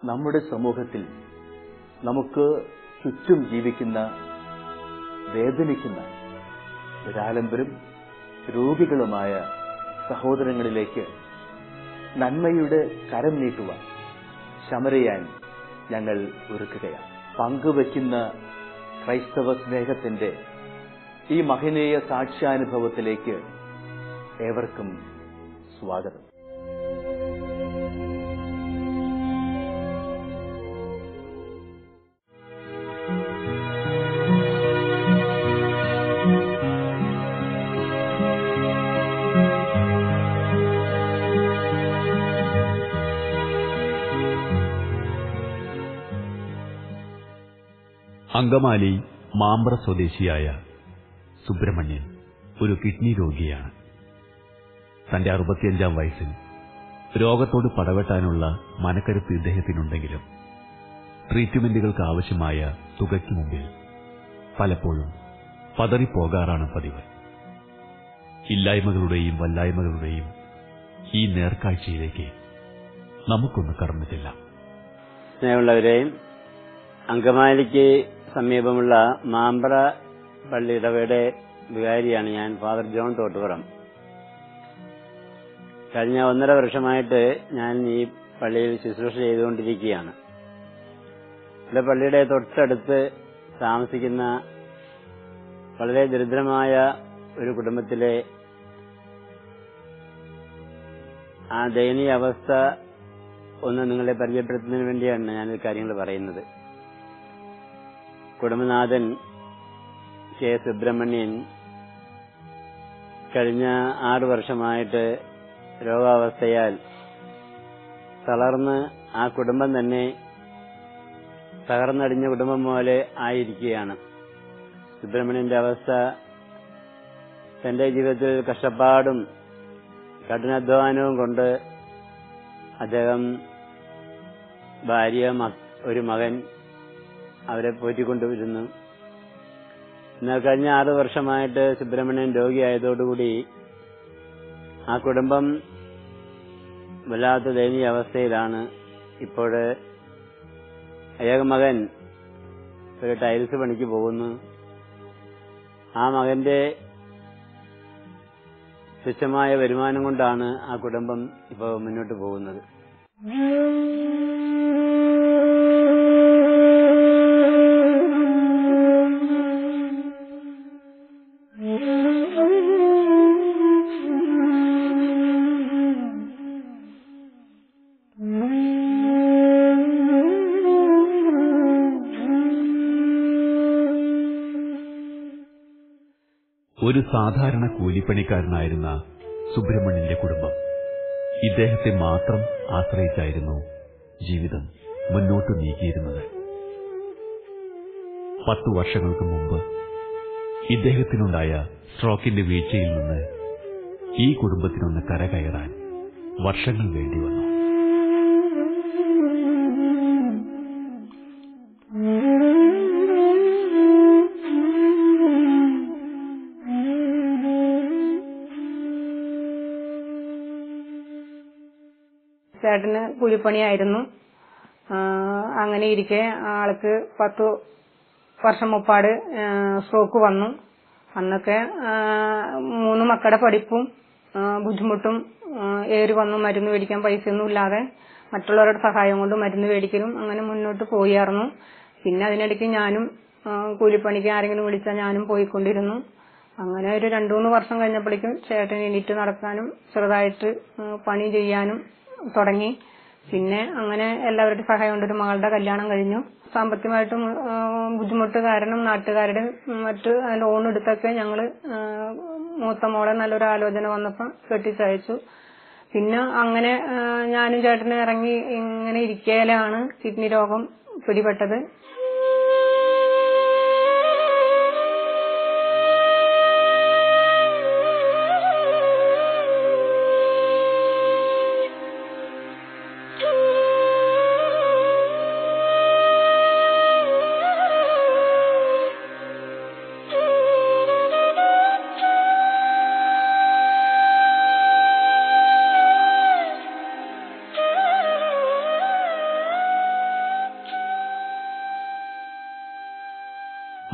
നമ്മുടെ സമൂഹത്തിൽ നമുക്ക് ചുറ്റും ജീവിക്കുന്ന വേദനിക്കുന്ന നിരാലംബരും രോഗികളുമായ സഹോദരങ്ങളിലേക്ക് നന്മയുടെ കരം നീട്ടുവാൻ ശമരയാൻ ഞങ്ങൾ ഒരുക്കുകയാണ് പങ്കുവയ്ക്കുന്ന ക്രൈസ്തവ സ്നേഹത്തിന്റെ ഈ മഹനീയ സാക്ഷ്യാനുഭവത്തിലേക്ക് ഏവർക്കും സ്വാഗതം അങ്കമാലി മാമ്പ്ര സ്വദേശിയായ സുബ്രഹ്മണ്യൻ ഒരു കിഡ്നി രോഗിയാണ് തന്റെ അറുപത്തിയഞ്ചാം വയസ്സിൽ രോഗത്തോട് പടവെട്ടാനുള്ള മനക്കരുത്ത് ഇദ്ദേഹത്തിനുണ്ടെങ്കിലും ട്രീറ്റ്മെന്റുകൾക്ക് ആവശ്യമായ തുകയ്ക്ക് മുമ്പിൽ പലപ്പോഴും പതറിപ്പോകാറാണ് പതിവ് ഇല്ലായ്മകളുടെയും വല്ലായ്മകളുടെയും ഈ നേർക്കാഴ്ചയിലേക്ക് നമുക്കൊന്ന് കടന്നു ചെല്ലാം സ്നേഹമുള്ളവരെയും അങ്കമാലിക്ക് സമീപമുള്ള മാമ്പ്ര പള്ളിയിടവയുടെ വികാരിയാണ് ഞാൻ ഫാദർ ജോൺ തോട്ടുപുറം കഴിഞ്ഞ ഒന്നര വർഷമായിട്ട് ഞാൻ ഈ പള്ളിയിൽ ശുശ്രൂഷ ചെയ്തുകൊണ്ടിരിക്കുകയാണ് ഇവിടെ പള്ളിയുടെ തൊട്ടടുത്ത് താമസിക്കുന്ന വളരെ ദരിദ്രമായ ഒരു കുടുംബത്തിലെ ആ ദയനീയ അവസ്ഥ ഒന്ന് നിങ്ങളെ പരിചയപ്പെടുത്തുന്നതിന് വേണ്ടിയാണ് ഞാൻ ഈ കാര്യങ്ങൾ പറയുന്നത് കുടുംബനാഥൻ കെ സുബ്രഹ്മണ്യൻ കഴിഞ്ഞ ആറു വർഷമായിട്ട് രോഗാവസ്ഥയാൽ തളർന്ന് ആ കുടുംബം തന്നെ തകർന്നടിഞ്ഞ കുടുംബം പോലെ ആയിരിക്കുകയാണ് സുബ്രഹ്മണ്യന്റെ അവസ്ഥ തന്റെ ജീവിതത്തിൽ കഷ്ടപ്പാടും കഠിനാധ്വാനവും കൊണ്ട് അദ്ദേഹം ഭാര്യ ഒരു മകൻ അവരെ പോറ്റിക്കൊണ്ടുവരുന്നു എന്നാൽ കഴിഞ്ഞ ആറ് വർഷമായിട്ട് സുബ്രഹ്മണ്യൻ രോഗിയായതോടുകൂടി ആ കുടുംബം വല്ലാത്ത ദയനീയ അവസ്ഥയിലാണ് ഇപ്പോൾ ഏക മകൻ ഒരു ടൈൽസ് പണിക്ക് പോകുന്നു ആ മകന്റെ തുച്ഛമായ വരുമാനം കൊണ്ടാണ് ആ കുടുംബം ഇപ്പോൾ മുന്നോട്ട് പോകുന്നത് ഒരു സാധാരണ കൂലിപ്പണിക്കാരനായിരുന്ന സുബ്രഹ്മണ്യന്റെ കുടുംബം ഇദ്ദേഹത്തെ മാത്രം ആശ്രയിച്ചായിരുന്നു ജീവിതം മുന്നോട്ട് നീക്കിയിരുന്നത് പത്തു വർഷങ്ങൾക്ക് മുമ്പ് ഇദ്ദേഹത്തിനുണ്ടായ സ്ട്രോക്കിന്റെ വീഴ്ചയിൽ നിന്ന് ഈ കുടുംബത്തിനൊന്ന് കരകയറാൻ വർഷങ്ങൾ വേണ്ടി വന്നു ചേട്ടന് കൂലിപ്പണിയായിരുന്നു അങ്ങനെ ഇരിക്കെ ആൾക്ക് പത്തു വർഷം മുപ്പാട് സ്ട്രോക്ക് വന്നു അന്നൊക്കെ മൂന്ന് മക്കളുടെ പഠിപ്പും ബുദ്ധിമുട്ടും ഏറി വന്നു മരുന്ന് മേടിക്കാൻ പൈസയൊന്നും ഇല്ലാതെ മറ്റുള്ളവരുടെ സഹായം കൊണ്ട് മരുന്ന് മേടിക്കലും അങ്ങനെ മുന്നോട്ട് പോയായിരുന്നു പിന്നെ അതിനിടയ്ക്ക് ഞാനും കൂലിപ്പണിക്ക് ആരെങ്കിലും വിളിച്ചാൽ ഞാനും പോയിക്കൊണ്ടിരുന്നു അങ്ങനെ ഒരു രണ്ടു മൂന്ന് വർഷം കഴിഞ്ഞപ്പോഴേക്കും ചേട്ടൻ എണീറ്റ് നടക്കാനും ചെറുതായിട്ട് പണി ചെയ്യാനും തുടങ്ങി പിന്നെ അങ്ങനെ എല്ലാവരുടെ സഹായം കൊണ്ട് ഒരു മകളുടെ കല്യാണം കഴിഞ്ഞു സാമ്പത്തികമായിട്ടും ബുദ്ധിമുട്ട് കാരണം നാട്ടുകാരുടെ മറ്റ് ലോൺ എടുത്തൊക്കെ ഞങ്ങള് മൂത്ത മോളെ നല്ലൊരു ആലോചന വന്നപ്പോൾ കെട്ടിച്ചയച്ചു പിന്നെ അങ്ങനെ ഞാനും ചേട്ടനും ഇറങ്ങി ഇങ്ങനെ ഇരിക്കലാണ് കിഡ്നി രോഗം പിടിപെട്ടത്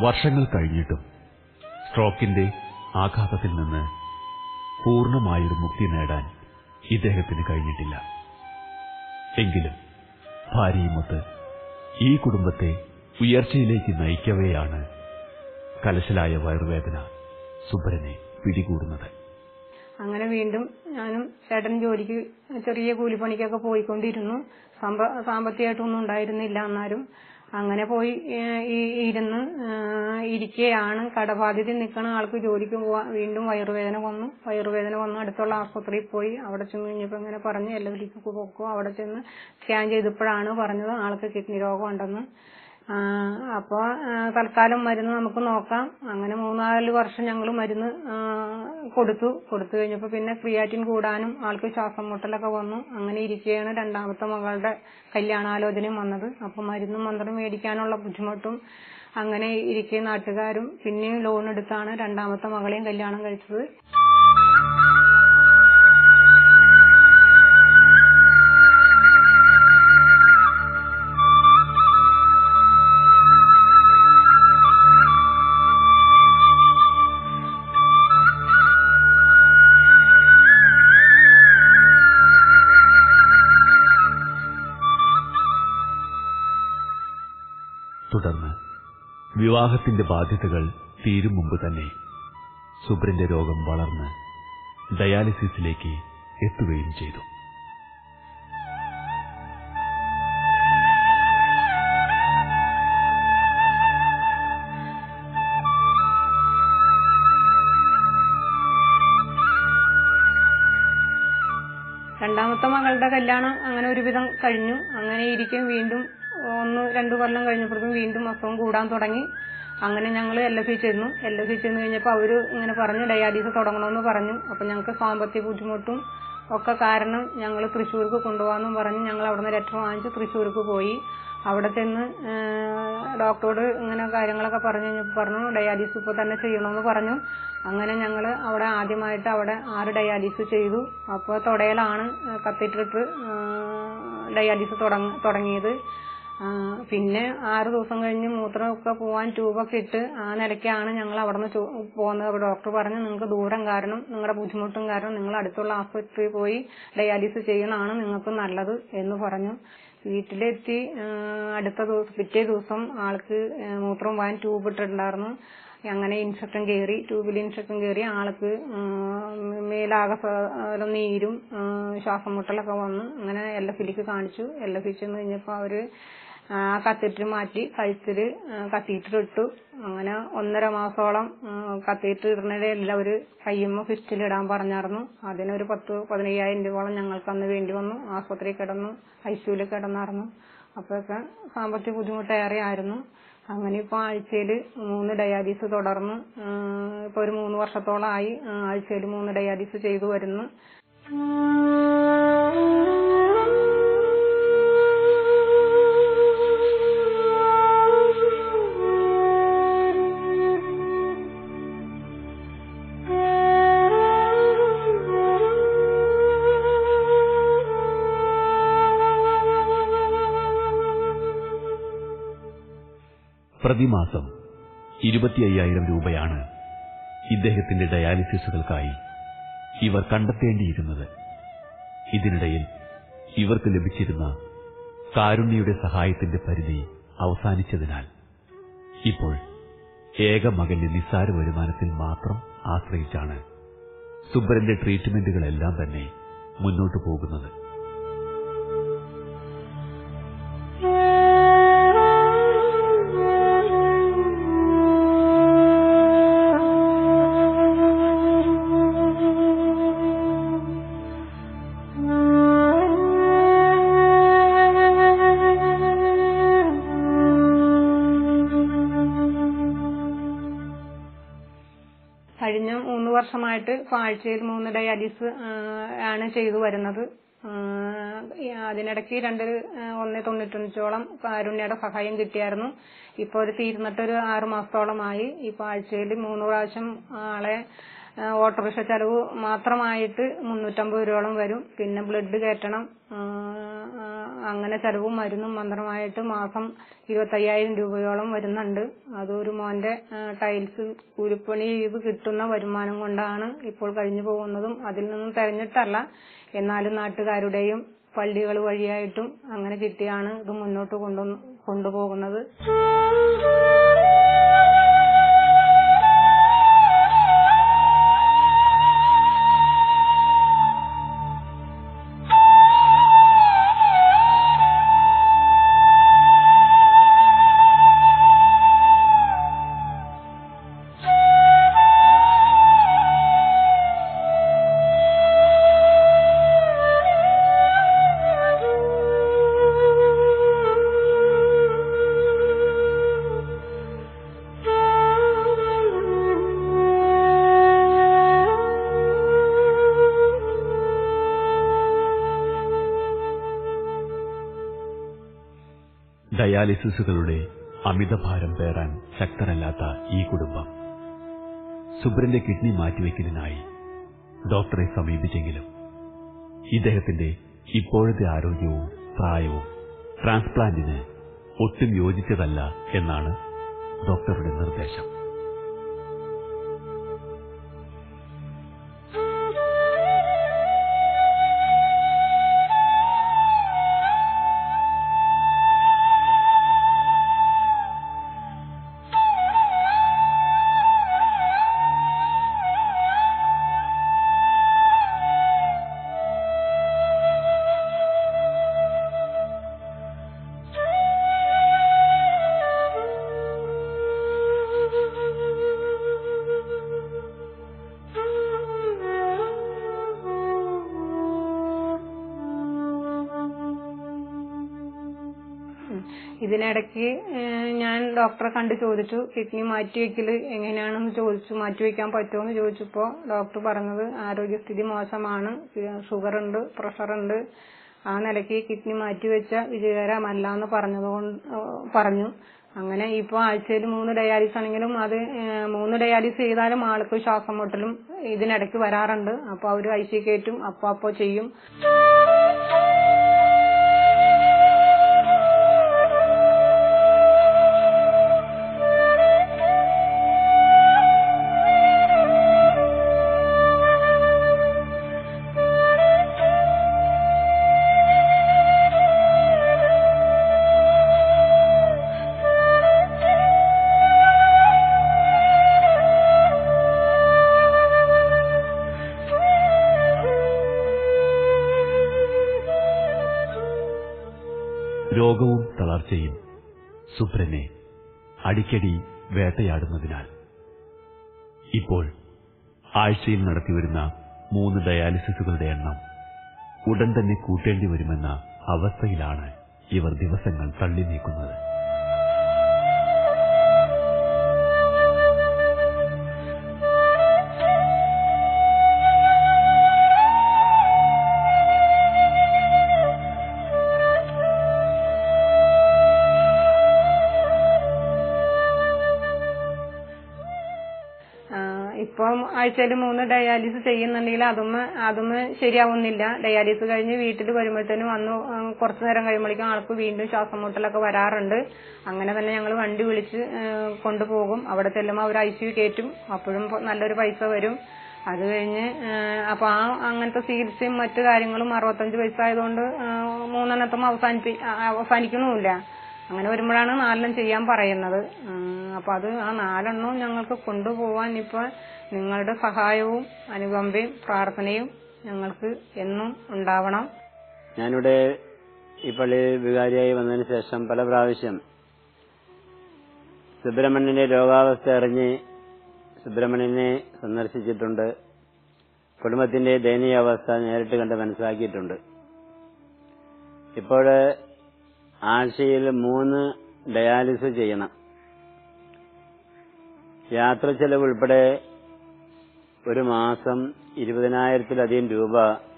വർഷങ്ങൾ കഴിഞ്ഞിട്ടും സ്ട്രോക്കിന്റെ ആഘാതത്തിൽ നിന്ന് പൂർണ്ണമായൊരു മുക്തി നേടാൻ ഇദ്ദേഹത്തിന് കഴിഞ്ഞിട്ടില്ല എങ്കിലും ഭാര്യയുമൊത്ത് ഈ കുടുംബത്തെ ഉയർച്ചയിലേക്ക് നയിക്കവെയാണ് കലശലായ വയറുവേദന സുബ്രനെ പിടികൂടുന്നത് അങ്ങനെ വീണ്ടും ഞാനും ചേട്ടൻ ജോലിക്ക് ചെറിയ കൂലിപ്പണിക്കൊക്കെ പോയിക്കൊണ്ടിരുന്നു സമ്പ- സാമ്പത്തികമായിട്ടൊന്നും ഉണ്ടായിരുന്നില്ല എന്നാലും അങ്ങനെ പോയി ഏഹ്, ഈ- ഇരുന്ന് ഏഹ്, ഇരിക്കെയാണ് കടബാധ്യത നിൽക്കുന്ന ആൾക്ക് ജോലിക്ക് പോവാൻ വീണ്ടും വയറുവേദന വന്നു വയറുവേദന വന്നു അടുത്തുള്ള ആശുപത്രിയിൽ പോയി അവിടെ ചെന്ന് കഴിഞ്ഞപ്പോൾ ഇങ്ങനെ പറഞ്ഞ് എല്ലവരിക്ക് പോക്കോ അവിടെ ചെന്ന് സ്കാൻ ചെയ്തപ്പോഴാണ് പറഞ്ഞത് ആൾക്ക് കിഡ്നി രോഗം ഉണ്ടെന്ന് ആ, അപ്പൊ ആ, തൽക്കാലം മരുന്ന് നമുക്ക് നോക്കാം അങ്ങനെ മൂന്നാല് വർഷം ഞങ്ങൾ മരുന്ന് ആ, കൊടുത്തു കൊടുത്തു കഴിഞ്ഞപ്പോ പിന്നെ ക്രിയാറ്റിൻ കൂടാനും ആൾക്ക് ശ്വാസം മുട്ടലൊക്കെ വന്നു അങ്ങനെ ഇരിക്കുകയാണ് രണ്ടാമത്തെ മകളുടെ കല്യാണാലോചനയും വന്നത് അപ്പൊ മരുന്നും മന്ത്രം മേടിക്കാനുള്ള ബുദ്ധിമുട്ടും അങ്ങനെ ഇരിക്കെ നാട്ടുകാരും പിന്നെയും ലോൺ എടുത്താണ് രണ്ടാമത്തെ മകളെയും കല്യാണം കഴിച്ചത് തുടർന്ന് വിവാഹത്തിന്റെ ബാധ്യതകൾ തീരും മുമ്പ് തന്നെ സുബ്രന്റെ രോഗം വളർന്ന് ഡയാലിസിസിലേക്ക് എത്തുകയും ചെയ്തു രണ്ടാമത്തെ മകളുടെ കല്യാണം അങ്ങനെ ഒരുവിധം കഴിഞ്ഞു അങ്ങനെ ഇരിക്കും വീണ്ടും ഒന്ന് രണ്ടു കൊല്ലം കഴിഞ്ഞപ്പോഴേക്കും വീണ്ടും അസുഖം കൂടാൻ തുടങ്ങി അങ്ങനെ ഞങ്ങൾ എൽ എസ് സി ചെന്നു എൽ എസ് സി ചെന്ന് കഴിഞ്ഞപ്പോൾ അവര് ഇങ്ങനെ പറഞ്ഞു ഡയാലിസ് തുടങ്ങണമെന്ന് പറഞ്ഞു അപ്പൊ ഞങ്ങൾക്ക് സാമ്പത്തിക ബുദ്ധിമുട്ടും ഒക്കെ കാരണം ഞങ്ങൾ തൃശ്ശൂർക്ക് കൊണ്ടുപോകാമെന്നും പറഞ്ഞ് ഞങ്ങൾ അവിടുന്ന് ലെറ്റർ വാങ്ങിച്ച് തൃശ്ശൂർക്ക് പോയി അവിടെ ചെന്ന് ഏഹ്, ഡോക്ടറോട് ഇങ്ങനെ കാര്യങ്ങളൊക്കെ പറഞ്ഞു കഴിഞ്ഞപ്പോൾ പറഞ്ഞു ഡയാലിസ് ഇപ്പോൾ തന്നെ ചെയ്യണമെന്ന് പറഞ്ഞു അങ്ങനെ ഞങ്ങൾ അവിടെ ആദ്യമായിട്ട് അവിടെ ആറ് ഡയാലിസ് ചെയ്തു അപ്പോൾ തുടയിലാണ് കത്തിട്ടിട്ട് ഡയാലിസ് തുടങ്ങ തുടങ്ങിയത് ആ, പിന്നെ ആറ് ദിവസം കഴിഞ്ഞ് മൂത്രമൊക്കെ പോവാൻ ട്യൂബൊക്കെ ഇട്ട് ആ നിലയ്ക്കാണ് ഞങ്ങൾ അവിടെ നിന്ന് പോകുന്നത് അപ്പോൾ ഡോക്ടർ പറഞ്ഞു നിങ്ങൾക്ക് ദൂരം കാരണം നിങ്ങളുടെ ബുദ്ധിമുട്ടും കാരണം നിങ്ങൾ അടുത്തുള്ള ആശുപത്രിയിൽ പോയി ഡയാലിസ് ചെയ്യണതാണ് നിങ്ങൾക്ക് നല്ലത് എന്ന് പറഞ്ഞു വീട്ടിലെത്തി ആ, അടുത്ത ദിവസം പിറ്റേ ദിവസം ആൾക്ക് ആ, മൂത്രം പോകാൻ ട്യൂബ് ഇട്ടിട്ടുണ്ടായിരുന്നു അങ്ങനെ ഇൻഫെക്ഷൻ കയറി ട്യൂബിൽ ഇൻഫെക്ഷൻ കയറി ആൾക്ക് ഉം, മേലാകെ സ- നീരും ഉം, ശ്വാസം മുട്ടലൊക്കെ വന്നു അങ്ങനെ എൽ എഫ് ഇലേക്ക് കാണിച്ചു എൽ എഫ് ചെന്ന് കഴിഞ്ഞപ്പോൾ അവര് ആ കത്തീറ്റർ മാറ്റി കഴുത്തില് കത്തീറ്റർ ഇട്ടു അങ്ങനെ ഒന്നര മാസത്തോളം കത്തീറ്റർ ഇടുന്നതിലെല്ലാം ഒരു കയ്യുമ്മ ഫിസ്റ്റിൽ ഇടാൻ പറഞ്ഞായിരുന്നു അതിനൊരു പത്ത് പതിനയ്യായിരം രൂപയോളം ഞങ്ങൾക്ക് അന്ന് വേണ്ടി വന്നു ആശുപത്രിയിൽ കിടന്നു ഐസിയുവിൽ കിടന്നായിരുന്നു അപ്പോഴൊക്കെ സാമ്പത്തിക ബുദ്ധിമുട്ട് ഏറെ ആയിരുന്നു അങ്ങനെ ഇപ്പൊ ആഴ്ചയിൽ മൂന്ന് ഡയാലിസ് തുടർന്ന് ഉം, ഇപ്പൊ ഒരു മൂന്ന് വർഷത്തോളമായി ആഴ്ചയിൽ മൂന്ന് ഡയാലിസ് ചെയ്തു വരുന്നു പ്രതിമാസം ഇരുപത്തി അയ്യായിരം രൂപയാണ് ഇദ്ദേഹത്തിന്റെ ഡയാലിസിസുകൾക്കായി ഇവർ കണ്ടെത്തേണ്ടിയിരുന്നത് ഇതിനിടയിൽ ഇവർക്ക് ലഭിച്ചിരുന്ന കാരുണ്യയുടെ സഹായത്തിന്റെ പരിധി അവസാനിച്ചതിനാൽ ഇപ്പോൾ ഏക മകന്റെ നിസ്സാര വരുമാനത്തിൽ മാത്രം ആശ്രയിച്ചാണ് സുബ്രന്റെ ട്രീറ്റ്മെന്റുകളെല്ലാം തന്നെ മുന്നോട്ടു പോകുന്നത് കഴിഞ്ഞ മൂന്ന് വർഷമായിട്ട് ഇപ്പൊ ആഴ്ചയിൽ മൂന്ന് ഡയാലിസ് ആ, ആണ് ചെയ്തു വരുന്നത് ആ, ഈ അതിനിടയ്ക്ക് രണ്ട് ആ, ഒന്നേ തൊണ്ണൂറ്റഞ്ചോളം കാരുണ്യയുടെ സഹായം കിട്ടിയായിരുന്നു ഇപ്പൊ ഒരു തീർന്നിട്ട് ഒരു ആറു മാസത്തോളമായി ഇപ്പൊ ആഴ്ചയിൽ മൂന്ന് പ്രാവശ്യം ആളെ ആ, ഓട്ടോറിക്ഷ ചെലവ് മാത്രമായിട്ട് മുന്നൂറ്റമ്പത് രൂപയോളം വരും പിന്നെ ബ്ലഡ് കയറ്റണം ആ, ആ, അങ്ങനെ ചെലവും മരുന്നും മന്ത്രമായിട്ട് മാസം ഇരുപത്തയ്യായിരം രൂപയോളം വരുന്നുണ്ട് അതൊരു മോന്റെ ആ, ടൈൽസ് കൂലിപ്പണി ചെയ്ത് കിട്ടുന്ന വരുമാനം കൊണ്ടാണ് ഇപ്പോൾ കഴിഞ്ഞു പോകുന്നതും അതിൽ നിന്നും തെരഞ്ഞിട്ടല്ല എന്നാലും നാട്ടുകാരുടെയും പള്ളികൾ വഴിയായിട്ടും അങ്ങനെ കിട്ടിയാണ് ഇത് മുന്നോട്ട് കൊണ്ടു കൊണ്ടുപോകുന്നത് ഡയാലിസിസുകളുടെ അമിതഭാരം പേറാൻ ശക്തരല്ലാത്ത ഈ കുടുംബം സുബ്രന്റെ കിഡ്നി മാറ്റിവെക്കലിനായി ഡോക്ടറെ സമീപിച്ചെങ്കിലും ഇദ്ദേഹത്തിന്റെ ഇപ്പോഴത്തെ ആരോഗ്യവും പ്രായവും ട്രാൻസ്പ്ലാന്റിന് ഒട്ടും യോജിച്ചതല്ല എന്നാണ് ഡോക്ടറുടെ നിർദ്ദേശം ഇതിനിടയ്ക്ക് ഏഹ്, ഞാൻ ഡോക്ടറെ കണ്ട് ചോദിച്ചു കിഡ്നി മാറ്റിവെക്കല് എങ്ങനെയാണെന്ന് ചോദിച്ചു മാറ്റിവെക്കാൻ പറ്റുമോ എന്ന് ചോദിച്ചപ്പോ ഡോക്ടർ പറഞ്ഞത് ആരോഗ്യസ്ഥിതി മോശമാണ് ഷുഗർ ഉണ്ട് പ്രഷർ ഉണ്ട് ആ നിലയ്ക്ക് കിഡ്നി മാറ്റിവെച്ച വിജയകരമല്ല എന്ന് പറഞ്ഞതുകൊണ്ട് ഏഹ്, പറഞ്ഞു അങ്ങനെ ഇപ്പൊ ആഴ്ചയിൽ മൂന്ന് ഡയാലിസ് ആണെങ്കിലും അത് ഏഹ്, മൂന്ന് ഡയാലിസ് ചെയ്താലും ആൾക്ക് ശ്വാസം മുട്ടലും ഇതിനിടയ്ക്ക് വരാറുണ്ട് അപ്പൊ അവര് ഐ സി കയറ്റും അപ്പൊ അപ്പൊ ചെയ്യും രോഗവും തളർച്ചയും സുബ്രനെ അടിക്കടി വേട്ടയാടുന്നതിനാൽ ഇപ്പോൾ ആഴ്ചയിൽ നടത്തിവരുന്ന മൂന്ന് ഡയാലിസിസുകളുടെ എണ്ണം ഉടൻ തന്നെ കൂട്ടേണ്ടി വരുമെന്ന അവസ്ഥയിലാണ് ഇവർ ദിവസങ്ങൾ തള്ളി നീക്കുന്നത് ആഹ് ഇപ്പം ആഴ്ചയിൽ മൂന്ന് ഡയാലിസ് ചെയ്യുന്നുണ്ടെങ്കിൽ അതുമ്മ അതുമ്മ ശരിയാവുന്നില്ല ഡയാലിസ് കഴിഞ്ഞ് വീട്ടിൽ വരുമ്പോഴത്തേനും വന്നു ആഹ് കുറച്ചു നേരം കഴിയുമ്പോഴേക്കും ആൾക്ക് വീണ്ടും ശ്വാസം മുട്ടലൊക്കെ വരാറുണ്ട് അങ്ങനെ തന്നെ ഞങ്ങൾ വണ്ടി വിളിച്ച് ആഹ് കൊണ്ടുപോകും അവിടെ ചെല്ലുമ്പോൾ അവർ ഐ സി യു കയറ്റും അപ്പോഴും പൊ- നല്ലൊരു പൈസ വരും അത് കഴിഞ്ഞ് ആഹ് അപ്പൊ ആ അങ്ങനത്തെ ചികിത്സയും മറ്റു കാര്യങ്ങളും അറുപത്തഞ്ച് വയസ്സായതുകൊണ്ട് ആഹ് മൂന്നെണ്ണത്തും അവസാനിപ്പി ആ- അവസാനിക്കണമില്ല അങ്ങനെ വരുമ്പോഴാണ് നാലെണ്ണം ചെയ്യാൻ പറയുന്നത് ഉം, അപ്പൊ അത് ആ നാലെണ്ണവും ഞങ്ങൾക്ക് കൊണ്ടുപോവാൻ ഇപ്പൊ നിങ്ങളുടെ സഹായവും അനുകമ്പയും പ്രാർത്ഥനയും ഞങ്ങൾക്ക് എന്നും ഉണ്ടാവണം ഞാനിവിടെ ഈ പള്ളിയിൽ വികാരിയായി വന്നതിന് ശേഷം പല പ്രാവശ്യം സുബ്രഹ്മണ്യന്റെ രോഗാവസ്ഥ അറിഞ്ഞ് സുബ്രഹ്മണ്യനെ സന്ദർശിച്ചിട്ടുണ്ട് കുടുംബത്തിന്റെ ദയനീയ അവസ്ഥ നേരിട്ട് കണ്ട് മനസ്സിലാക്കിയിട്ടുണ്ട് ഇപ്പോൾ ആഴ്ചയിൽ മൂന്ന് ഡയാലിസിസ് ചെയ്യണം യാത്ര ചെലവ് ഉൾപ്പെടെ ഒരു മാസം ഇരുപതിനായിരത്തിലധികം രൂപ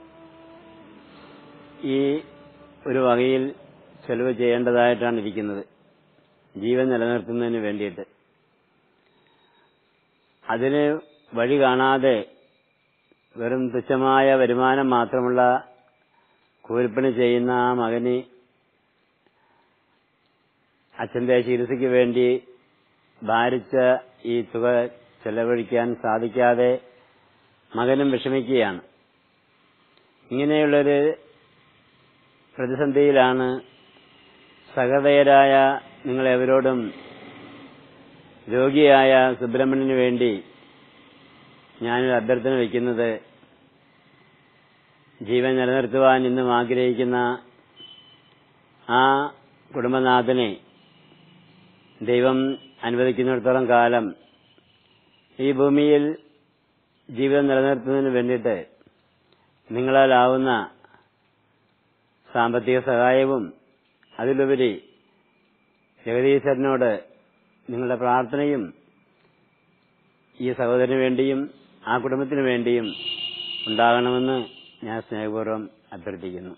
ഈ ഒരു വകയിൽ ചെലവ് ചെയ്യേണ്ടതായിട്ടാണ് ഇരിക്കുന്നത് ജീവൻ നിലനിർത്തുന്നതിന് വേണ്ടിയിട്ട് അതിന് വഴി കാണാതെ വെറും തുച്ഛമായ വരുമാനം മാത്രമുള്ള കൂലിപ്പണി ചെയ്യുന്ന ആ മകന് അച്ഛന്റെ ചികിത്സയ്ക്ക് വേണ്ടി ഭാരിച്ച ഈ തുക ചെലവഴിക്കാൻ സാധിക്കാതെ മകനും വിഷമിക്കുകയാണ് ഇങ്ങനെയുള്ളൊരു പ്രതിസന്ധിയിലാണ് സഹൃദയരായ നിങ്ങളെവരോടും രോഗിയായ സുബ്രഹ്മണ്യന് വേണ്ടി ഞാനൊരു അഭ്യർത്ഥന വയ്ക്കുന്നത് ജീവൻ നിലനിർത്തുവാൻ ഇന്നും ആഗ്രഹിക്കുന്ന ആ കുടുംബനാഥനെ ദൈവം അനുവദിക്കുന്നിടത്തോളം കാലം ഈ ഭൂമിയിൽ ജീവിതം നിലനിർത്തുന്നതിന് വേണ്ടിയിട്ട് നിങ്ങളാലാവുന്ന സാമ്പത്തിക സഹായവും അതിലുപരി ജഗദീശ്വരനോട് നിങ്ങളുടെ പ്രാർത്ഥനയും ഈ സഹോദരന് വേണ്ടിയും ആ കുടുംബത്തിന് വേണ്ടിയും ഉണ്ടാകണമെന്ന് ഞാൻ സ്നേഹപൂർവ്വം അഭ്യർത്ഥിക്കുന്നു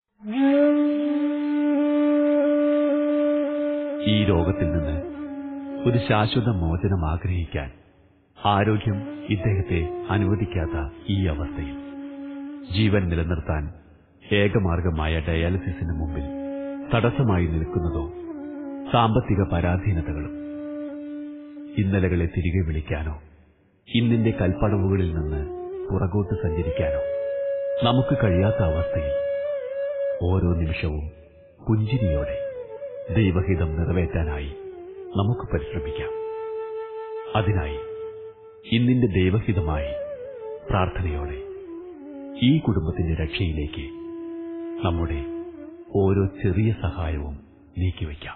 ഈ രോഗത്തിൽ നിന്ന് ഒരു ശാശ്വത മോചനം ആഗ്രഹിക്കാൻ ആരോഗ്യം ഇദ്ദേഹത്തെ അനുവദിക്കാത്ത ഈ അവസ്ഥയിൽ ജീവൻ നിലനിർത്താൻ ഏകമാർഗമായ ഡയാലിസിസിന് മുമ്പിൽ തടസ്സമായി നിൽക്കുന്നതോ സാമ്പത്തിക പരാധീനതകളും ഇന്നലകളെ തിരികെ വിളിക്കാനോ ഇന്നിന്റെ കൽപ്പടവുകളിൽ നിന്ന് പുറകോട്ട് സഞ്ചരിക്കാനോ നമുക്ക് കഴിയാത്ത അവസ്ഥയിൽ ഓരോ നിമിഷവും പുഞ്ചിരിയോടെ ദൈവഹിതം നിറവേറ്റാനായി നമുക്ക് പരിശ്രമിക്കാം അതിനായി ഇന്നിന്റെ ദൈവഹിതമായി പ്രാർത്ഥനയോടെ ഈ കുടുംബത്തിന്റെ രക്ഷയിലേക്ക് നമ്മുടെ ഓരോ ചെറിയ സഹായവും നീക്കിവയ്ക്കാം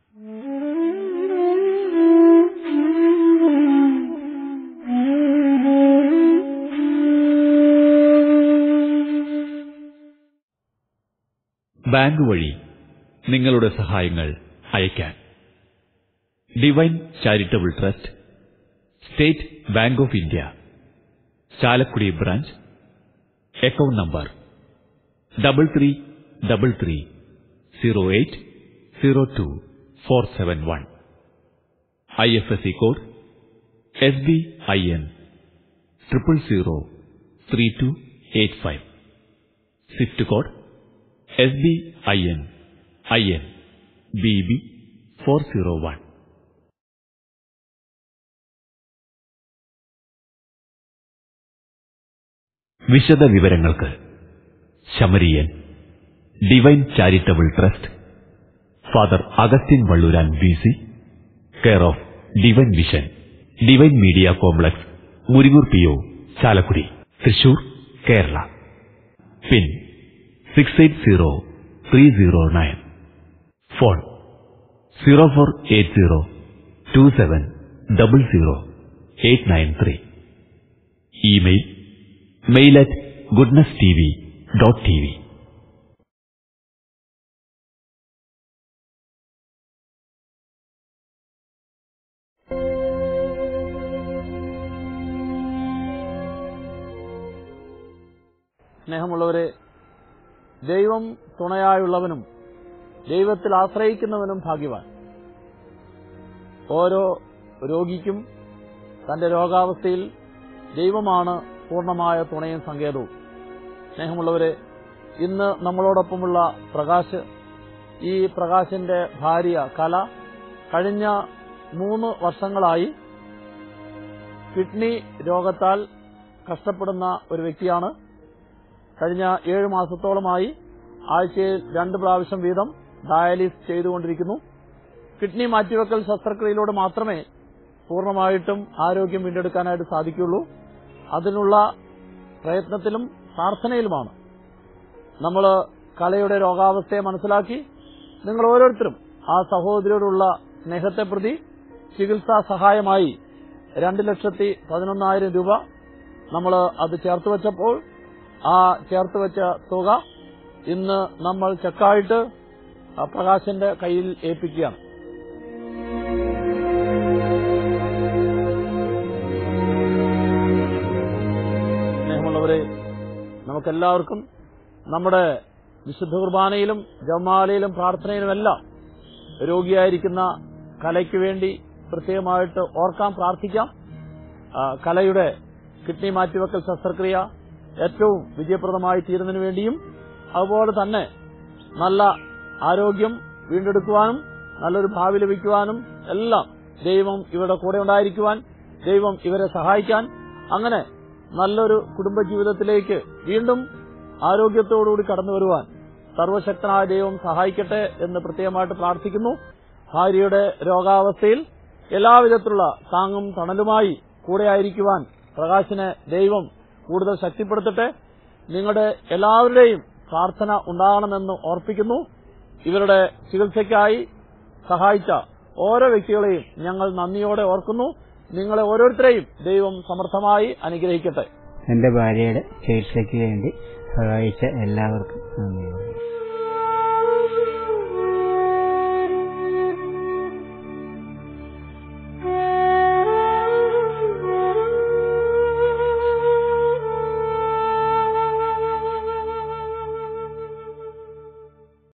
ബാങ്ക് വഴി നിങ്ങളുടെ സഹായങ്ങൾ അയക്കാൻ divine charitable trust State Bank of India Chalakudy branch account number double three double three zero eight zero two four seven one I F S C code S B I N triple zero three two eight five swift code S B I N I N B B four zero one വിശദ വിവരങ്ങൾക്ക് Samaritan divine charitable trust father Augustine Valluran B C care of divine vision divine media complex Murikkur P O Chalakudy Thrissur Kerala pin six eight zero three zero nine phone zero four eight zero two seven double zero eight nine three email mail at goodness T V dot T V സ്നേഹമുള്ളവരെ ദൈവം തുണയായുള്ളവനും ദൈവത്തിൽ ആശ്രയിക്കുന്നവനും ഭാഗ്യവാൻ ഓരോ രോഗിക്കും തന്റെ രോഗാവസ്ഥയിൽ ദൈവമാണ് പൂർണ്ണമായ തുണയും സങ്കേതവും സ്നേഹമുള്ളവരെ ഇന്ന് നമ്മളോടൊപ്പമുള്ള പ്രകാശ് ഈ പ്രകാശിന്റെ ഭാര്യ കല കഴിഞ്ഞ മൂന്ന് വർഷങ്ങളായി കിഡ്നി രോഗത്താൽ കഷ്ടപ്പെടുന്ന ഒരു വ്യക്തിയാണ് കഴിഞ്ഞ ഏഴ് മാസത്തോളമായി ആഴ്ചയിൽ രണ്ട് പ്രാവശ്യം വീതം ഡയാലിസ് ചെയ്തുകൊണ്ടിരിക്കുന്നു കിഡ്നി മാറ്റിവെക്കൽ ശസ്ത്രക്രിയയിലൂടെ മാത്രമേ പൂർണ്ണമായിട്ടും ആരോഗ്യം വീണ്ടെടുക്കാനായിട്ട് സാധിക്കുള്ളൂ അതിനുള്ള പ്രയത്നത്തിലും പ്രാർത്ഥനയിലുമാണ് നമ്മൾ കലയുടെ രോഗാവസ്ഥയെ മനസ്സിലാക്കി നിങ്ങൾ ഓരോരുത്തരും ആ സഹോദരിയോടുള്ള സ്നേഹത്തെ പ്രതി ചികിത്സാ സഹായമായി രണ്ട് ലക്ഷത്തി പതിനൊന്നായിരം രൂപ നമ്മൾ അത് ചേർത്ത് വെച്ചപ്പോൾ ആ ചേർത്ത് വെച്ച തുക ഇന്ന് നമ്മൾ ചെക്കായിട്ട് ആ പ്രകാശന്റെ കയ്യിൽ ഏൽപ്പിക്കുകയാണ് സ്നേഹമുള്ളവരെ നമുക്കെല്ലാവർക്കും നമ്മുടെ വിശുദ്ധ കുർബാനയിലും ജമാലയിലും പ്രാർത്ഥനയിലുമെല്ലാം രോഗിയായിരിക്കുന്ന കലയ്ക്ക് വേണ്ടി പ്രത്യേകമായിട്ട് ഓർക്കാം പ്രാർത്ഥിക്കാം ആ, കലയുടെ കിഡ്നി മാറ്റിവെക്കൽ ശസ്ത്രക്രിയ ഏറ്റവും വിജയപ്രദമായി തീരുന്നതിന് വേണ്ടിയും അതുപോലെ തന്നെ നല്ല ആരോഗ്യം വീണ്ടെടുക്കുവാനും നല്ലൊരു ഭാവി ലഭിക്കുവാനും എല്ലാം ദൈവം ഇവരുടെ കൂടെ ഉണ്ടായിരിക്കുവാൻ ദൈവം ഇവരെ സഹായിക്കാൻ അങ്ങനെ നല്ലൊരു കുടുംബജീവിതത്തിലേക്ക് വീണ്ടും ആരോഗ്യത്തോടുകൂടി കടന്നു വരുവാൻ സർവശക്തനായ ദൈവം സഹായിക്കട്ടെ എന്ന് പ്രത്യേകമായിട്ട് പ്രാർത്ഥിക്കുന്നു ഭാര്യയുടെ രോഗാവസ്ഥയിൽ എല്ലാവിധത്തിലുള്ള താങ്ങും തണലുമായി കൂടെ ആയിരിക്കുവാൻ പ്രകാശിനെ ദൈവം കൂടുതൽ ശക്തിപ്പെടുത്തട്ടെ നിങ്ങളുടെ എല്ലാവരുടെയും പ്രാർത്ഥന ഉണ്ടാകണമെന്ന് ഓർപ്പിക്കുന്നു ഇവരുടെ ചികിത്സയ്ക്കായി സഹായിച്ച ഓരോ വ്യക്തികളെയും ഞങ്ങൾ നന്ദിയോടെ ഓർക്കുന്നു നിങ്ങളെ ഓരോരുത്തരെയും ദൈവം സമർത്ഥമായി അനുഗ്രഹിക്കട്ടെ എന്റെ ഭാര്യയുടെ ചികിത്സയ്ക്ക് വേണ്ടി സഹായിച്ച എല്ലാവർക്കും നന്ദി